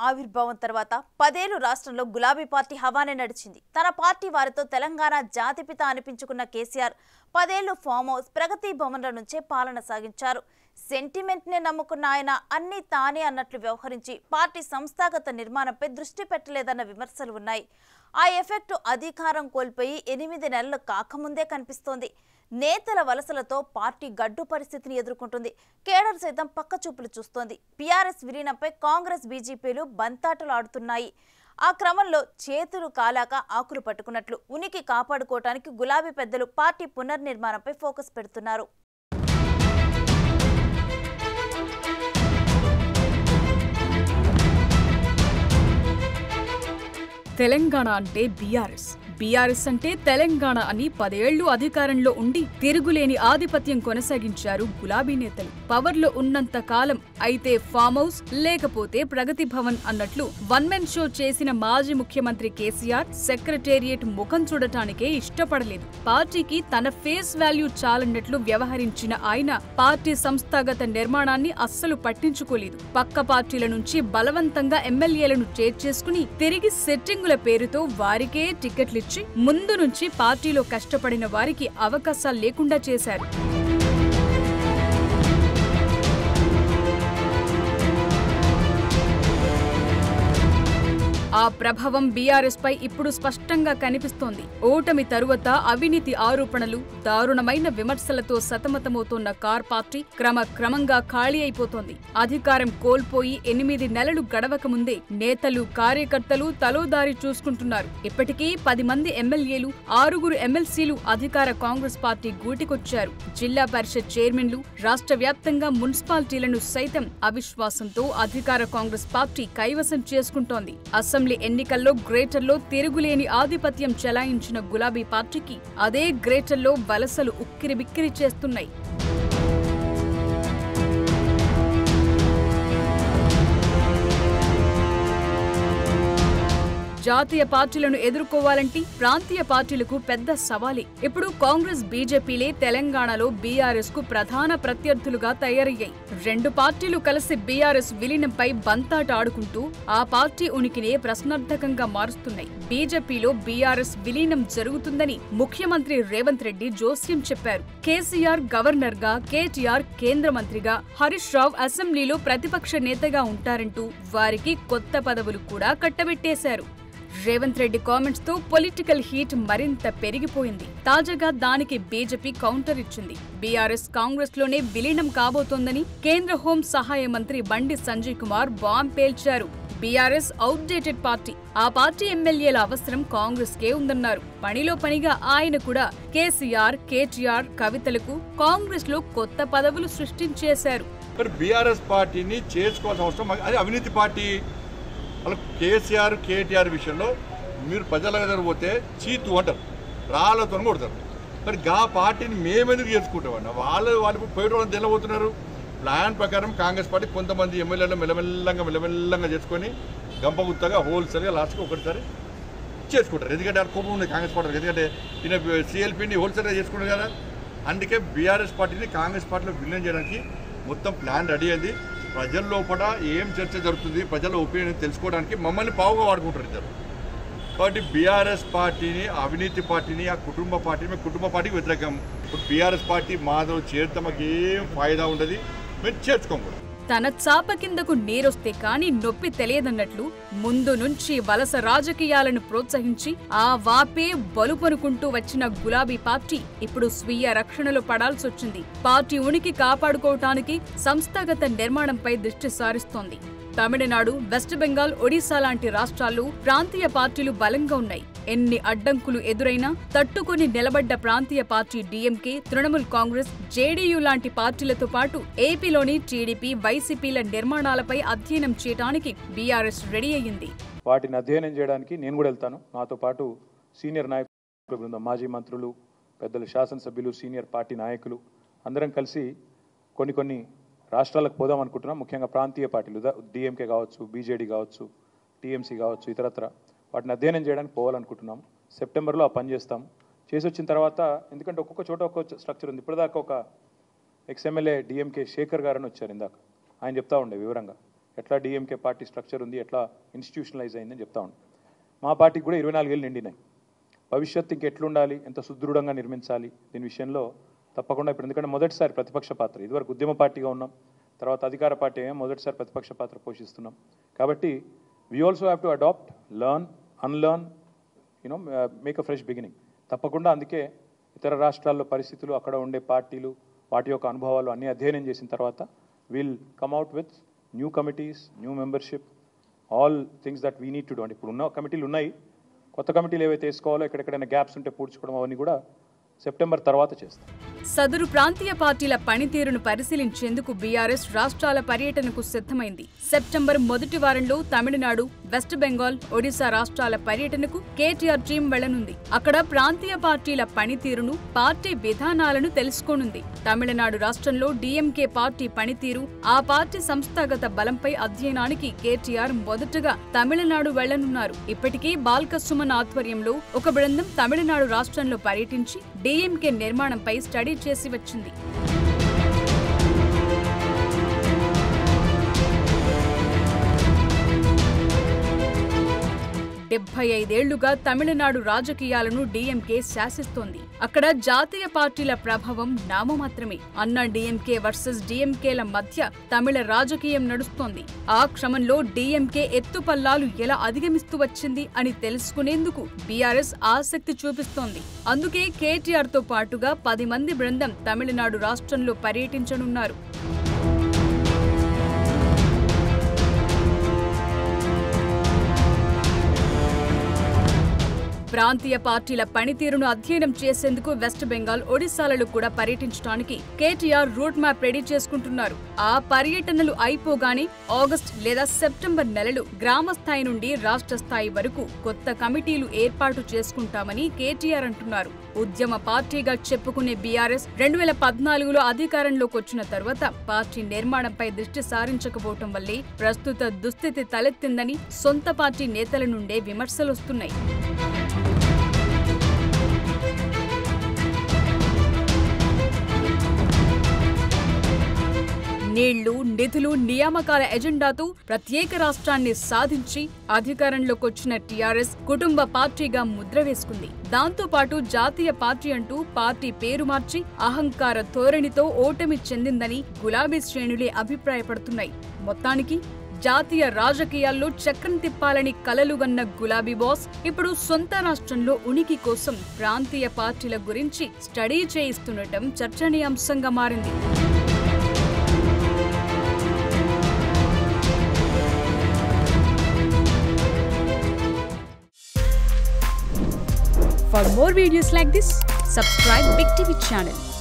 ఆవిర్భావం తర్వాత పదేళ్లు రాష్ట్రంలో గులాబీ పార్టీ హవానే నడిచింది తన పార్టీ వారితో తెలంగాణ జాతిపిత అనిపించుకున్న కేసీఆర్ పదేళ్లు ఫామ్ హౌస్ ప్రగతి భవన్ల నుంచే పాలన సాగించారు సెంటిమెంట్ నే నమ్ముకున్న ఆయన అన్ని తానే అన్నట్లు వ్యవహరించి పార్టీ సంస్థాగత నిర్మాణంపై దృష్టి పెట్టలేదన్న విమర్శలు ఉన్నాయి ఆ ఎఫెక్ట్ అధికారం కోల్పోయి ఎనిమిది నెలలు కాకముందే కనిపిస్తోంది నేతల వలసలతో పార్టీ గడ్డు పరిస్థితిని ఎదుర్కొంటుంది కేడర్ సైతం పక్కచూపులు చూస్తోంది బీఆర్ఎస్ విలీనంపై కాంగ్రెస్ బీజేపీలు బంతాటలు ఆడుతున్నాయి ఆ క్రమంలో చేతులు కాలాక ఆకులు పట్టుకున్నట్లు ఉనికి కాపాడుకోవటానికి గులాబీ పెద్దలు పార్టీ పునర్నిర్మాణంపై ఫోకస్ పెడుతున్నారు తెలంగాణ అంటే బీఆర్ఎస్ బీఆర్ఎస్ అంటే తెలంగాణ అని పదేళ్లు అధికారంలో ఉండి తిరుగులేని ఆధిపత్యం కొనసాగించారు గులాబీ నేతలు పవర్లో ఉన్నంత కాలం అయితే ఫామ్ హౌస్ లేకపోతే ప్రగతి భవన్ అన్నట్లు వన్ మెన్ షో చేసిన మాజీ ముఖ్యమంత్రి కేసీఆర్ సెక్రటేరియట్ ముఖం చూడటానికే ఇష్టపడలేదు పార్టీకి తన ఫేస్ వాల్యూ చాలన్నట్లు వ్యవహరించిన ఆయన పార్టీ సంస్థాగత నిర్మాణాన్ని అస్సలు పట్టించుకోలేదు పక్క పార్టీల నుంచి బలవంతంగా ఎమ్మెల్యేలను చేర్చేసుకుని తిరిగి సెట్టింగుల పేరుతో వారికే టికెట్లిచ్చి ముందు నుంచి పార్టీలో కష్టపడిన వారికి అవకాశాలు లేకుండా చేశారు ఆ ప్రభావం బీఆర్ఎస్ పై ఇప్పుడు స్పష్టంగా కనిపిస్తోంది ఓటమి తరువాత అవినీతి ఆరోపణలు దారుణమైన విమర్శలతో సతమతమవుతోన్న కార్ పార్టీ క్రమక్రమంగా ఖాళీ అయిపోతోంది అధికారం కోల్పోయి ఎనిమిది నెలలు గడవక ముందే నేతలు కార్యకర్తలు తలోదారి చూసుకుంటున్నారు ఇప్పటికీ పది మంది ఎమ్మెల్యేలు ఆరుగురు ఎమ్మెల్సీలు అధికార కాంగ్రెస్ పార్టీ గూటికొచ్చారు జిల్లా పరిషత్ చైర్మన్లు రాష్ట్ర వ్యాప్తంగా మున్సిపాలిటీలను సైతం అవిశ్వాసంతో అధికార కాంగ్రెస్ పార్టీ కైవసం చేసుకుంటోంది అసెంబ్లీ ఎన్నికల్లో గ్రేటర్లో తిరుగులేని ఆధిపత్యం చెలాయించిన గులాబీ పార్టీకి అదే గ్రేటర్లో వలసలు ఉక్కిరిబిక్కిరి చేస్తున్నాయి జాతీయ పార్టీలను ఎదుర్కోవాలంటే ప్రాంతీయ పార్టీలకు పెద్ద సవాలే ఇప్పుడు కాంగ్రెస్ బీజేపీలే తెలంగాణలో బీఆర్ఎస్ కు ప్రధాన ప్రత్యర్థులుగా తయారయ్యాయి రెండు పార్టీలు కలిసి బీఆర్ఎస్ విలీనంపై బంతాట ఆడుకుంటూ ఆ పార్టీ ఉనికినే ప్రశ్నార్థకంగా మారుస్తున్నాయి బీజేపీలో బీఆర్ఎస్ విలీనం జరుగుతుందని ముఖ్యమంత్రి రేవంత్ రెడ్డి జోస్యం చెప్పారు కేసీఆర్ గవర్నర్ గా కేటీఆర్ కేంద్ర మంత్రిగా హరీష్ రావు అసెంబ్లీలో ప్రతిపక్ష నేతగా ఉంటారంటూ వారికి కొత్త పదవులు కూడా కట్టబెట్టేశారు రేవంత్ రెడ్డి కామెంట్స్ తో పొలిటికల్ హీట్ మరింత పెరిగిపోయింది తాజాగా దానికి బీజేపీ కౌంటర్ ఇచ్చింది బీఆర్ఎస్ కాంగ్రెస్ లోనే విలీనం కాబోతోందని కేంద్ర హోం సహాయ మంత్రి బండి సంజయ్ కుమార్ బాంబ్ పేల్చారు బీఆర్ఎస్ అవుట్డేటెడ్ పార్టీ ఆ పార్టీ ఎమ్మెల్యేల అవసరం కాంగ్రెస్ కే ఉందన్నారు పనిలో పనిగా ఆయన కూడా కేసీఆర్ కేటీఆర్ కవితలకు కాంగ్రెస్ లో కొత్త పదవులు సృష్టించేశారు మరి బీఆర్ఎస్ పార్టీని చేసుకోవాల్సిన అవసరం మాకు- అది అవినీతి పార్టీ వాళ్ళ కేసీఆర్ కేటీఆర్ విషయంలో మీరు ప్రజల దగ్గర పోతే చీతు అంటారు రాళ్ళతో కొడతారు మరి గా పార్టీని మేమెందుకు చేసుకుంటామన్న వాళ్ళు వాళ్ళు పోయే వాళ్ళని తెల్లబోతున్నారు ప్లాన్ ప్రకారం కాంగ్రెస్ పార్టీ కొంతమంది ఎమ్మెల్యేలు మెల్లమెల్లంగా మెల్లమెల్లంగా చేసుకొని గంపగుత్తగా హోల్సేల్గా లాస్ట్కి ఒకటిసారి చేసుకుంటారు ఎందుకంటే ఆ కోపం ఉంది కాంగ్రెస్ పార్టీ ఎందుకంటే ఈయన సిఎల్పిని హోల్సేల్గా చేసుకుంటారు కదా అందుకే బీఆర్ఎస్ పార్టీని కాంగ్రెస్ పార్టీలో విలీనం చేయడానికి మొత్తం ప్లాన్ రెడీ అయింది ప్రజల లోపల ఏం చర్చ జరుగుతుంది ప్రజల ఒపీనియన్ తెలుసుకోవడానికి మమ్మల్ని పావుగా వాడుకుంటారు ఇద్దరు కాబట్టి బీఆర్ఎస్ పార్టీని అవినీతి పార్టీని ఆ కుటుంబ పార్టీని మేము కుటుంబ పార్టీకి వ్యతిరేకం ఇప్పుడు బీఆర్ఎస్ పార్టీ మాధవ్ చేరితే మాకు ఏం ఫాయిదా ఉండదు మేము చేర్చుకోం కూడా తన చాప కిందకు నీరొస్తే కాని నొప్పి తెలియదన్నట్లు ముందు నుంచి వలస రాజకీయాలను ప్రోత్సహించి ఆ వాపే బలుపనుకుంటూ వచ్చిన గులాబీ పార్టీ ఇప్పుడు స్వీయ రక్షణలో పడాల్సొచ్చింది పార్టీ ఉనికి కాపాడుకోవటానికి సంస్థాగత నిర్మాణంపై దృష్టి సారిస్తోంది తమిళనాడు వెస్ట్ బెంగాల్ ఒడిశా లాంటి రాష్ట్రాల్లో ప్రాంతీయ పార్టీలు బలంగా ఉన్నాయి ఎన్ని అడ్డంకులు ఎదురైనా తట్టుకుని నిలబడ్డ ప్రాంతీయ party DMK Trinamool Congress JDU లాంటి పార్టీలతో పాటు ఏపీలోని టీడీపీ వైసీపీల నిర్మాణాలపై అధ్యయనం చేయడానికి బీఆర్ఎస్ రెడీ అయ్యింది వాటిని అధ్యయనం చేయడానికి నేను కూడా వెళ్తాను నాతో పాటు సీనియర్ నాయకుల బృందం మాజీ మంత్రులు పెద్దలు శాసనసభ్యులు సీనియర్ పార్టీ నాయకులు అందరం కలిసి కొన్ని కొన్ని రాష్ట్రాలకు పోదాం అనుకుంటున్నాం ముఖ్యంగా ప్రాంతీయ పార్టీలు డిఎంకే కావచ్చు బీజేడీ కావచ్చు టీఎంసీ కావచ్చు ఇతరత్ర వాటిని అధ్యయనం చేయడానికి పోవాలనుకుంటున్నాం సెప్టెంబర్లో ఆ పని చేస్తాం చేసి వచ్చిన తర్వాత ఎందుకంటే ఒక్కొక్క చోట ఒక్కొక్క స్ట్రక్చర్ ఉంది ఇప్పటిదాకా ఒక ఎక్స్ఎమ్మెల్యే డిఎంకే శేఖర్ గారని వచ్చారు ఇందాక ఆయన చెప్తా ఉండే వివరంగా ఎట్లా డిఎంకే పార్టీ స్ట్రక్చర్ ఉంది ఎట్లా ఇన్స్టిట్యూషనలైజ్ అయిందని చెప్తా ఉన్నాను మా పార్టీకి కూడా ఇరవై నాలుగేళ్ళు నిండినాయి భవిష్యత్తు ఇంకెట్లుండాలి ఎంత సుదృఢంగా నిర్మించాలి దీని విషయంలో తప్పకుండా ఇప్పుడు ఎందుకంటే మొదటిసారి ప్రతిపక్ష పాత్ర ఇదివరకు ఉద్యమ పార్టీగా ఉన్నాం తర్వాత అధికార పార్టీ ఏమో మొదటిసారి ప్రతిపక్ష పాత్ర పోషిస్తున్నాం కాబట్టి we also have to adapt learn unlearn you know make a fresh beginning తప్పకుండా అందుకే ఇతర రాష్ట్రాల్లో పరిస్థితులు అక్కడ ఉండే పార్టీలు వాటి యొక్క అనుభవాలు అన్ని అధ్యయనం చేసిన తర్వాత will come up with new committees new membership all things that we need to do అంటే ఇప్పుడు ఉన్న కమిటీలు ఉన్నాయి కొత్త కమిటీలు ఏవైతే వేసుకోవాలో ఎక్కడెక్కడైనా గ్యాప్స్ ఉంటే పూడ్చుకోవడం అవన్నీ కూడా సెప్టెంబర్ తర్వాత చేస్తాం సదరు ప్రాంతీయ పార్టీల పనితీరును పరిశీలించేందుకు బీఆర్ఎస్ రాష్ట్రాల పర్యటనకు సిద్ధమైంది సెప్టెంబర్ మొదటి వారంలో తమిళనాడు వెస్ట్ బెంగాల్ ఒడిశా రాష్ట్రాల పర్యటనకు కేటీఆర్ టీం వెళ్లనుంది అక్కడ ప్రాంతీయ పార్టీల పనితీరును పార్టీ విధానాలను తెలుసుకోనుంది తమిళనాడు రాష్ట్రంలో డీఎంకే పార్టీ పనితీరు ఆ పార్టీ సంస్థాగత బలంపై అధ్యయనానికి కేటీఆర్ మొదటగా తమిళనాడు వెళ్లనున్నారు ఇప్పటికీ బాల్క సుమన్ ఆధ్వర్యంలో ఒక బృందం తమిళనాడు రాష్ట్రంలో పర్యటించి డీఎంకే నిర్మాణంపై స్టడీ చేసి వచ్చింది డెబ్బై ఐదేళ్లుగా తమిళనాడు రాజకీయాలను డీఎంకే శాసిస్తోంది అక్కడ జాతీయ పార్టీల ప్రభావం నామమాత్రమే అన్న డీఎంకే వర్సెస్ డీఎంకేల మధ్య తమిళ రాజకీయం నడుస్తోంది ఆ క్రమంలో డీఎంకే ఎత్తుపల్లాలు ఎలా అధిగమిస్తూ వచ్చింది అని తెలుసుకునేందుకు బీఆర్ఎస్ ఆసక్తి చూపిస్తోంది అందుకే కేటీఆర్ తో పాటుగా పది మంది బృందం తమిళనాడు రాష్ట్రంలో పర్యటించనున్నారు ప్రాంతీయ పార్టీల పనితీరును అధ్యయనం చేసేందుకు వెస్ట్ బెంగాల్ ఒడిశాలలో కూడా పర్యటించడానికి కేటీఆర్ రూట్ మ్యాప్ రెడీ చేసుకుంటున్నారు ఆ పర్యటనలు అయిపోగానే ఆగస్ట్ లేదా సెప్టెంబర్ నెలలు గ్రామ స్థాయి నుండి రాష్ట్ర స్థాయి వరకు కొత్త కమిటీలు ఏర్పాటు చేసుకుంటామని కేటీఆర్ అంటున్నారు ఉద్యమ పార్టీగా చెప్పుకునే బీఆర్ఎస్ రెండు వేల పద్నాలుగులో అధికారంలోకి వచ్చిన తర్వాత పార్టీ నిర్మాణంపై దృష్టి సారించకపోవటం వల్లే ప్రస్తుత దుస్థితి తలెత్తిందని సొంత పార్టీ నేతల నుండే విమర్శలొస్తున్నాయి నీళ్లు నిధులు నియామకాల ఎజెండాతో ప్రత్యేక రాష్ట్రాన్ని సాధించి అధికారంలోకొచ్చిన టీఆర్ఎస్ కుటుంబ పార్టీగా ముద్ర వేసుకుంది దాంతో పాటు జాతీయ పార్టీ అంటూ పార్టీ పేరు మార్చి అహంకార ధోరణితో ఓటమి చెందిందని గులాబీ శ్రేణులే అభిప్రాయపడుతున్నాయి మొత్తానికి జాతీయ రాజకీయాల్లో చక్రం తిప్పాలని కలలుగన్న గులాబీ బాస్ ఇప్పుడు సొంత రాష్ట్రంలో ఉనికి కోసం ప్రాంతీయ పార్టీల గురించి స్టడీ చేయిస్తుండటం చర్చనీయాంశంగా మారింది For more videos like this, subscribe Big TV channel.